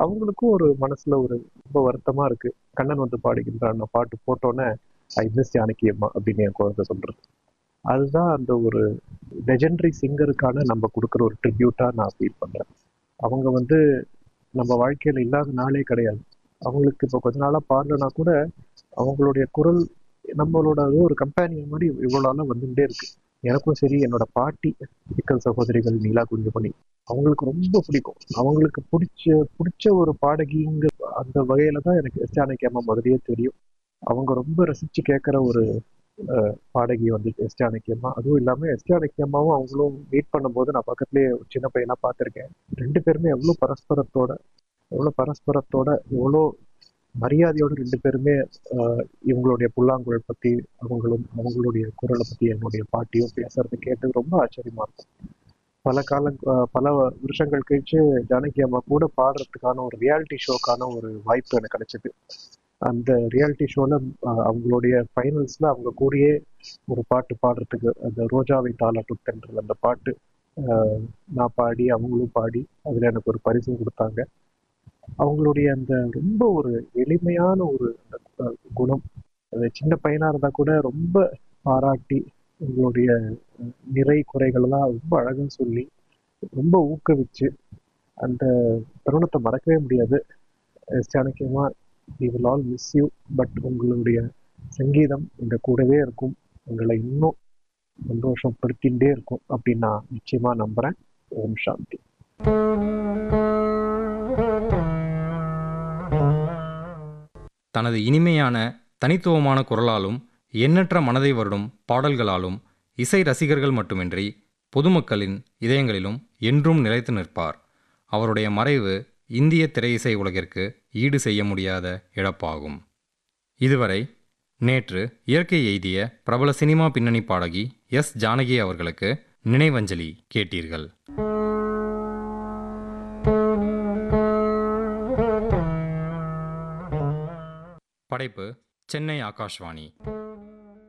அவங்களுக்கும் ஒரு மனசுல ஒரு ரொம்ப வருத்தமா இருக்கு கண்ணன் வந்து பாடுகின்ற அந்த பாட்டு போட்டோன்னே ஐ மிஸ் ஜானகி அம்மா அப்படின்னு என் குழந்தை சொல்றது அதுதான் அந்த ஒரு லெஜெண்டரி சிங்கருக்கான நம்ம கொடுக்குற ஒரு ட்ரிபியூட்டா நான் ஃபீல் பண்றேன் அவங்க வந்து நம்ம வாழ்க்கையில இல்லாத நாளே கிடையாது அவங்களுக்கு இப்போ கொஞ்ச நாளா பாடலனா கூட அவங்களுடைய குரல் நம்மளோட அது ஒரு கம்பேனியன் மாதிரி இவ்வளவு நாளா வந்துட்டே இருக்கு எனக்கும் சரி என்னோட பாட்டி சிக்கல் சகோதரிகள் நீலா குஞ்சுமணி அவங்களுக்கு ரொம்ப பிடிக்கும் அவங்களுக்கு பிடிச்ச பிடிச்ச ஒரு பாடகிங்க அந்த வகையில தான் எனக்கு எஸ் ஜானகி அம்மா முதலியே தெரியும் அவங்க ரொம்ப ரசிச்சு கேட்குற ஒரு அஹ், பாடகி வந்து எஸ் ஜானகி அம்மா அதுவும் இல்லாம எஸ் ஜானகி அம்மாவும் அவங்களும் மீட் பண்ணும்போது நான் பக்கத்துலயே ஒரு சின்ன பையனா பார்த்திருக்கேன் ரெண்டு பேருமே எவ்வளவு பரஸ்பரத்தோட எவ்வளவு பரஸ்பரத்தோட எவ்வளோ மரியாதையோட ரெண்டு பேருமே ஆஹ், இவங்களுடைய புல்லாங்குழல் பத்தி அவங்களும் அவங்களுடைய குரலை பத்தி என்னுடைய பாட்டியும் பேசுறது கேட்டு ரொம்ப ஆச்சரியமா இருக்கும் பல கால ஆஹ், பல வருஷங்கள் கழிச்சு ஜானகி அம்மா கூட பாடுறதுக்கான ஒரு ரியாலிட்டி ஷோக்கான ஒரு வாய்ப்பு எனக்கு கிடைச்சது அந்த ரியாலிட்டி ஷோல அவங்களுடைய ஃபைனல்ஸ்ல அவங்க கூடயே ஒரு பாட்டு பாடுறதுக்கு அந்த ரோஜாவை தாளாட்டுத்தன்ற அந்த பாட்டு ஆஹ், நான் பாடி அவங்களும் பாடி அதுல எனக்கு ஒரு பரிசும் கொடுத்தாங்க அவங்களுடைய அந்த ரொம்ப ஒரு எளிமையான ஒரு அஹ், குணம் அது சின்ன பையனா இருந்தா கூட ரொம்ப பாராட்டி உங்களுடைய அஹ், நிறை குறைகளெல்லாம் ரொம்ப அழகா சொல்லி ரொம்ப ஊக்குவிச்சு அந்த தருணத்தை மறக்கவே முடியாது எஸ் ஜானகியமா we will all miss you but உங்களுடைய சங்கீதம் இந்த கூடவே இருக்கும் உங்களை இன்னும் சந்தோஷப்படுத்திகிட்டே இருக்கும் அப்படின்னு நான் நிச்சயமா நம்புறேன் ஓம் சாந்தி தனது இனிமையான தனித்துவமான குரலாலும் எண்ணற்ற மனதை வருடும் பாடல்களாலும் இசை ரசிகர்கள் மட்டுமின்றி பொதுமக்களின் இதயங்களிலும் என்றும் நிலைத்து நிற்பார் அவருடைய மறைவு இந்திய திரையிசை உலகிற்கு ஈடு செய்ய முடியாத இழப்பாகும் இதுவரை நேற்று இயற்கை எய்திய பிரபல சினிமா பின்னணி பாடகி எஸ் ஜானகி அவர்களுக்கு நினைவஞ்சலி கேட்டீர்கள் படைப்பு சென்னை ஆகாஷ்வாணி